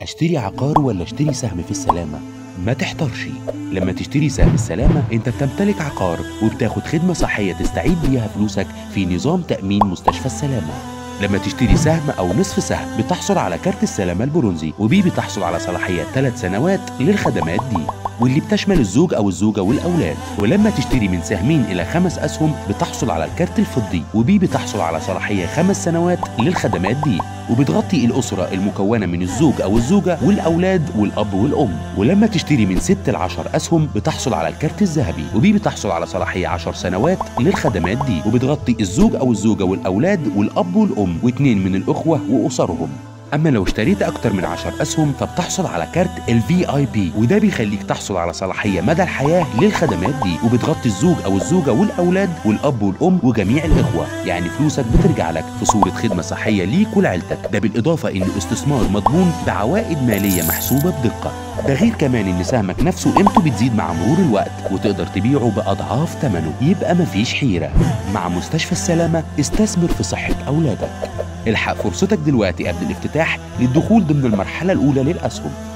اشتري عقار ولا اشتري سهم في السلامة؟ ما تحترش لما تشتري سهم السلامة انت بتمتلك عقار وبتاخد خدمة صحية تستعيد بيها فلوسك في نظام تأمين مستشفى السلامة لما تشتري سهم أو نصف سهم بتحصل على كارت السلامة البرونزي وبيه بتحصل على صلاحية ثلاث سنوات للخدمات دي واللي بتشمل الزوج أو الزوجة والأولاد ولما تشتري من سهمين إلى خمس أسهم بتحصل على الكارت الفضي وبيه بتحصل على صلاحية خمس سنوات للخدمات دي وبتغطي الأسرة المكونة من الزوج أو الزوجة والأولاد والأب والأم ولما تشتري من 6 ل 10 أسهم بتحصل على الكارت الذهبي وبيه بتحصل على صلاحية 10 سنوات للخدمات دي وبتغطي الزوج أو الزوجة والأولاد والأب والأم واثنين من الأخوة وأسرهم اما لو اشتريت اكتر من 10 اسهم فبتحصل على كارت الفي اي بي وده بيخليك تحصل على صلاحيه مدى الحياه للخدمات دي وبتغطي الزوج او الزوجه والاولاد والاب والام وجميع الاخوه يعني فلوسك بترجع لك في صوره خدمه صحيه ليك ولعيلتك ده بالاضافه ان الاستثمار مضمون بعوائد ماليه محسوبه بدقه ده غير كمان ان سهمك نفسه قيمته بتزيد مع مرور الوقت وتقدر تبيعه باضعاف ثمنه يبقى مفيش حيره مع مستشفى السلامه استثمر في صحه اولادك الحق فرصتك دلوقتي قبل الافتتاح للدخول ضمن المرحلة الأولى للأسهم